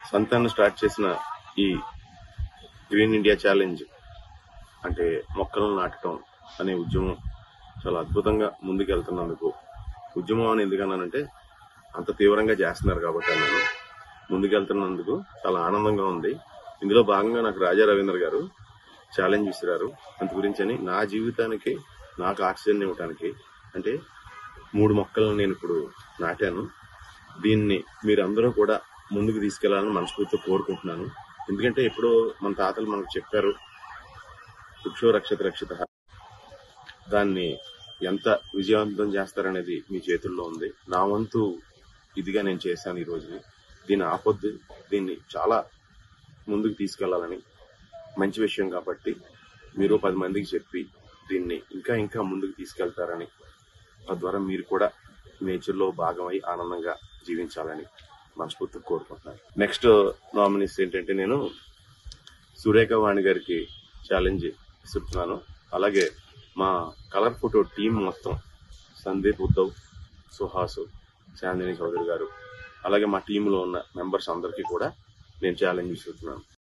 సంతానం స్టార్ట్ చేసిన ఈ గ్రీన్ ఇండియా ఛాలెంజ్ అంటే మొక్కలను నాటడం అనే ఉద్యమం చాలా అద్భుతంగా ముందుకెళ్తున్నందుకు ఉద్యమం అని ఎందుకన్నానంటే అంత తీవ్రంగా చేస్తున్నారు కాబట్టి నేను ముందుకెళ్తున్నందుకు చాలా ఆనందంగా ఉంది ఇందులో భాగంగా నాకు రాజా రవీంద్ర గారు ఛాలెంజ్ ఇస్తున్నారు అంత గురించి అని నా జీవితానికి నాకు ఆక్సిజన్ ఇవ్వడానికి అంటే మూడు మొక్కలను నేను ఇప్పుడు నాటాను దీన్ని మీరందరూ కూడా ముందుకు తీసుకెళ్లాలని మనస్ఫూర్తిగా కోరుకుంటున్నాను ఎందుకంటే ఎప్పుడో మన తాతలు మనకు చెప్పారు వృక్షో రక్షత రక్షిత దాన్ని ఎంత విజయవంతం చేస్తారనేది మీ చేతుల్లో ఉంది నా వంతు ఇదిగా నేను చేశాను ఈ రోజుని దీన్ని ఆపొద్దు దీన్ని చాలా ముందుకు తీసుకెళ్లాలని మంచి విషయం కాబట్టి మీరు పది మందికి చెప్పి దీన్ని ఇంకా ఇంకా ముందుకు తీసుకెళ్తారని తద్వారా మీరు కూడా నేచర్ లో భాగమై ఆనందంగా జీవించాలని మనస్ఫూర్తిగా కోరుకుంటున్నాను నెక్స్ట్ నామినీస్ ఏంటంటే నేను సురేఖ వాణి గారికి ఛాలెంజ్ ఇస్తున్నాను అలాగే మా కలర్ ఫోటో టీం మొత్తం సందీప్ ఉద్ధవ్ సుహాసు చాందిని చౌదరి గారు అలాగే మా టీంలో ఉన్న మెంబర్స్ అందరికీ కూడా నేను ఛాలెంజ్ ఇస్తున్నాను